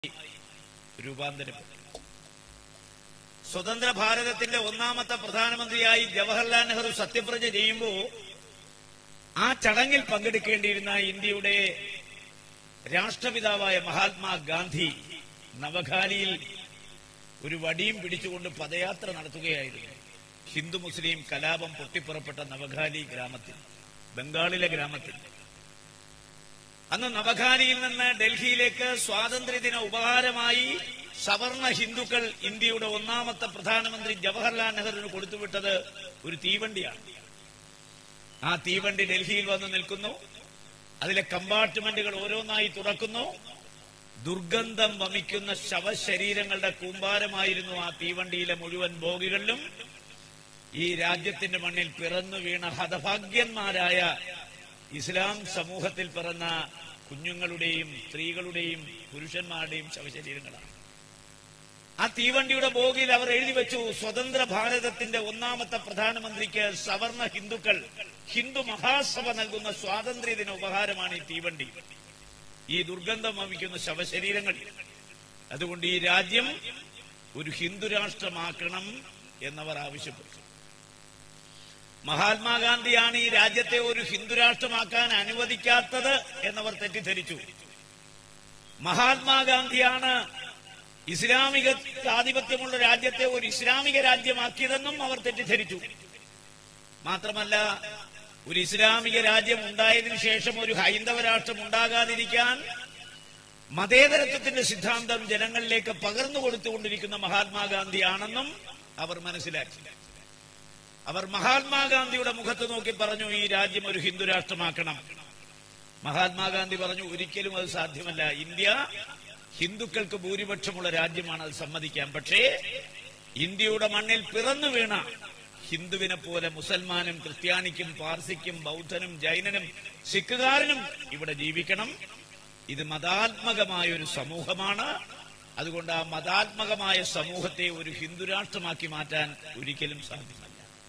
രൂപാന്തരപ്പെട്ടു സ്വതന്ത്ര ഭാരതത്തിന്റെ ഒന്നാമത്തെ പ്രധാനമന്ത്രിയായി ജവഹർലാൽ നെഹ്റു സത്യപ്രതിജ്ഞ ചെയ്യുമ്പോൾ ആ ചടങ്ങിൽ പങ്കെടുക്കേണ്ടിയിരുന്ന ഇന്ത്യയുടെ രാഷ്ട്രപിതാവായ മഹാത്മാഗാന്ധി നവഖാലിയിൽ ഒരു വടിയും പിടിച്ചുകൊണ്ട് പദയാത്ര നടത്തുകയായിരുന്നു ഹിന്ദു മുസ്ലിം കലാപം പൊട്ടിപ്പുറപ്പെട്ട നവഖാലി ഗ്രാമത്തിൽ ബംഗാളിലെ ഗ്രാമത്തിൽ അന്ന് നവഖാലിയിൽ നിന്ന് ഡൽഹിയിലേക്ക് സ്വാതന്ത്ര്യദിന ഉപഹാരമായി സവർണ ഹിന്ദുക്കൾ ഇന്ത്യയുടെ ഒന്നാമത്തെ പ്രധാനമന്ത്രി ജവഹർലാൽ നെഹ്റുവിന് കൊടുത്തുവിട്ടത് ഒരു തീവണ്ടിയാണ് ആ തീവണ്ടി ഡൽഹിയിൽ വന്ന് നിൽക്കുന്നു അതിലെ കമ്പാർട്ട്മെന്റുകൾ ഓരോന്നായി തുറക്കുന്നു ദുർഗന്ധം വമിക്കുന്ന ശവശരീരങ്ങളുടെ കൂമ്പാരമായിരുന്നു ആ തീവണ്ടിയിലെ മുഴുവൻ ബോഗികളിലും ഈ രാജ്യത്തിന്റെ മണ്ണിൽ പിറന്നു വീണ ഹതഭാഗ്യന്മാരായ ഇസ്ലാം സമൂഹത്തിൽ പിറന്ന കുഞ്ഞുങ്ങളുടെയും സ്ത്രീകളുടെയും പുരുഷന്മാരുടെയും ശവശരീരങ്ങളാണ് ആ തീവണ്ടിയുടെ ബോഗിയിൽ അവർ എഴുതി വെച്ചു സ്വതന്ത്ര ഭാരതത്തിന്റെ ഒന്നാമത്തെ പ്രധാനമന്ത്രിക്ക് സവർണ ഹിന്ദുക്കൾ ഹിന്ദു മഹാസഭ നൽകുന്ന സ്വാതന്ത്ര്യദിന ഉപഹാരമാണ് ഈ തീവണ്ടി ഈ ദുർഗന്ധം വമിക്കുന്ന ശവശരീരങ്ങൾ അതുകൊണ്ട് ഈ രാജ്യം ഒരു ഹിന്ദു രാഷ്ട്രമാക്കണം എന്നവർ ആവശ്യപ്പെട്ടു മഹാത്മാഗാന്ധിയാണ് ഈ രാജ്യത്തെ ഒരു ഹിന്ദു രാഷ്ട്രമാക്കാൻ അനുവദിക്കാത്തത് എന്നവർ തെറ്റിദ്ധരിച്ചു മഹാത്മാഗാന്ധിയാണ് ഇസ്ലാമിക ആധിപത്യമുള്ള രാജ്യത്തെ ഒരു ഇസ്ലാമിക രാജ്യമാക്കിയതെന്നും അവർ തെറ്റിദ്ധരിച്ചു മാത്രമല്ല ഒരു ഇസ്ലാമിക രാജ്യം ഉണ്ടായതിനു ശേഷം ഒരു ഹൈന്ദവ രാഷ്ട്രം ഉണ്ടാകാതിരിക്കാൻ മതേതരത്വത്തിന്റെ സിദ്ധാന്തം ജനങ്ങളിലേക്ക് പകർന്നു കൊടുത്തുകൊണ്ടിരിക്കുന്ന മഹാത്മാഗാന്ധിയാണെന്നും അവർ മനസ്സിലാക്കി അവർ മഹാത്മാഗാന്ധിയുടെ മുഖത്ത് നോക്കി പറഞ്ഞു ഈ രാജ്യം ഒരു ഹിന്ദു രാഷ്ട്രമാക്കണം മഹാത്മാഗാന്ധി പറഞ്ഞു ഒരിക്കലും അത് സാധ്യമല്ല ഇന്ത്യ ഹിന്ദുക്കൾക്ക് ഭൂരിപക്ഷമുള്ള രാജ്യമാണ് അത് സമ്മതിക്കാം പക്ഷേ ഇന്ത്യയുടെ മണ്ണിൽ പിറന്നു വീണ ഹിന്ദുവിനെ പോലെ മുസൽമാനും ക്രിസ്ത്യാനിക്കും പാർസിക്കും ബൗദ്ധനും ജൈനനും സിഖുകാരനും ഇവിടെ ജീവിക്കണം ഇത് മതാത്മകമായ ഒരു സമൂഹമാണ് അതുകൊണ്ട് ആ മതാത്മകമായ സമൂഹത്തെ ഒരു ഹിന്ദു രാഷ്ട്രമാക്കി മാറ്റാൻ ഒരിക്കലും സാധ്യമല്ല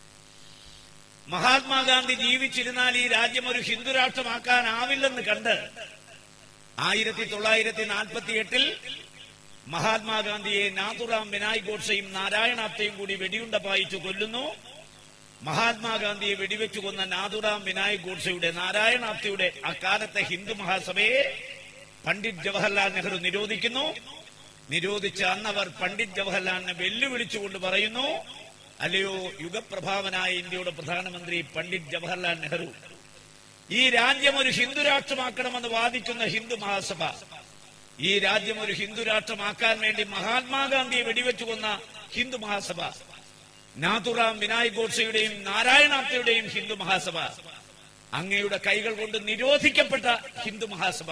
മഹാത്മാഗാന്ധി ജീവിച്ചിരുന്നാൽ ഈ രാജ്യം ഒരു ഹിന്ദു രാഷ്ട്രമാക്കാനാവില്ലെന്ന് കണ്ട് ആയിരത്തി തൊള്ളായിരത്തി നാൽപ്പത്തി എട്ടിൽ മഹാത്മാഗാന്ധിയെ നാഥുറാം വിനായ് ഗോഡ്സെയും നാരായണാപ്തയും കൂടി വെടിയുണ്ട പായിച്ചു കൊല്ലുന്നു മഹാത്മാഗാന്ധിയെ വെടിവെച്ചു കൊന്ന നാഥുറാം വിനായക് ഗോഡ്സെയുടെ നാരായണാപ്തയുടെ അക്കാലത്തെ ഹിന്ദു മഹാസഭയെ പണ്ഡിറ്റ് ജവഹർലാൽ നെഹ്റു നിരോധിക്കുന്നു നിരോധിച്ച അന്നവർ പണ്ഡിറ്റ് ജവഹർലാലിനെ വെല്ലുവിളിച്ചുകൊണ്ട് പറയുന്നു അല്ലയോ യുഗപ്രഭാവനായ ഇന്ത്യയുടെ പ്രധാനമന്ത്രി പണ്ഡിറ്റ് ജവഹർലാൽ നെഹ്റു ഈ രാജ്യം ഒരു ഹിന്ദു രാഷ്ട്രമാക്കണമെന്ന് വാദിക്കുന്ന ഹിന്ദു മഹാസഭ ഈ രാജ്യം ഒരു ഹിന്ദു രാഷ്ട്രമാക്കാൻ വേണ്ടി മഹാത്മാഗാന്ധിയെ വെടിവെച്ചു കൊന്ന ഹിന്ദു മഹാസഭ നാഥുറാം വിനായക് ഗോഡ്സെയുടെയും നാരായണാപ്തയുടെയും ഹിന്ദു മഹാസഭ അങ്ങയുടെ കൈകൾ കൊണ്ട് നിരോധിക്കപ്പെട്ട ഹിന്ദു മഹാസഭ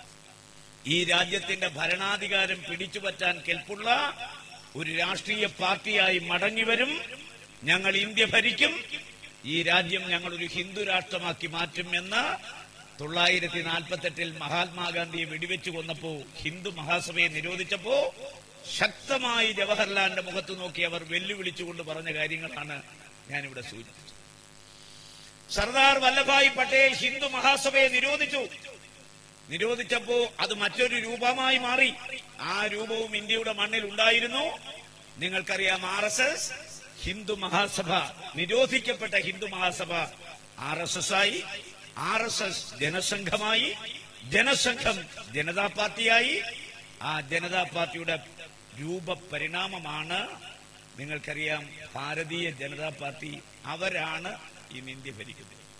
ഈ രാജ്യത്തിന്റെ ഭരണാധികാരം പിടിച്ചുപറ്റാൻ കെൽപ്പുള്ള ഒരു രാഷ്ട്രീയ പാർട്ടിയായി മടങ്ങിവരും ഞങ്ങൾ ഇന്ത്യ ഭരിക്കും ഈ രാജ്യം ഞങ്ങൾ ഒരു ഹിന്ദു രാഷ്ട്രമാക്കി മാറ്റും എന്ന് തൊള്ളായിരത്തി നാൽപ്പത്തെട്ടിൽ മഹാത്മാഗാന്ധിയെ വെടിവെച്ചു കൊന്നപ്പോ ഹിന്ദു മഹാസഭയെ നിരോധിച്ചപ്പോ ശക്തമായി ജവഹർലാലിന്റെ മുഖത്ത് നോക്കി അവർ വെല്ലുവിളിച്ചുകൊണ്ട് പറഞ്ഞ കാര്യങ്ങളാണ് ഞാനിവിടെ സൂചിപ്പിച്ചത് സർദാർ വല്ലഭായ് പട്ടേൽ ഹിന്ദു മഹാസഭയെ നിരോധിച്ചു നിരോധിച്ചപ്പോ അത് മറ്റൊരു രൂപമായി മാറി ആ രൂപവും ഇന്ത്യയുടെ മണ്ണിൽ ഉണ്ടായിരുന്നു നിങ്ങൾക്കറിയാം R S S Hindu Mahasabha നിരോധിക്കപ്പെട്ട Hindu Mahasabha R S S ആയി ആർ എസ് എസ് ജനസംഘമായി ജനസംഘം ജനതാ പാർട്ടിയായി ആ ജനതാ പാർട്ടിയുടെ രൂപപരിണാമമാണ് നിങ്ങൾക്കറിയാം ഭാരതീയ ജനതാ പാർട്ടി അവരാണ് ഇന്ന് ഇന്ത്യ ഭരിക്കുന്നത്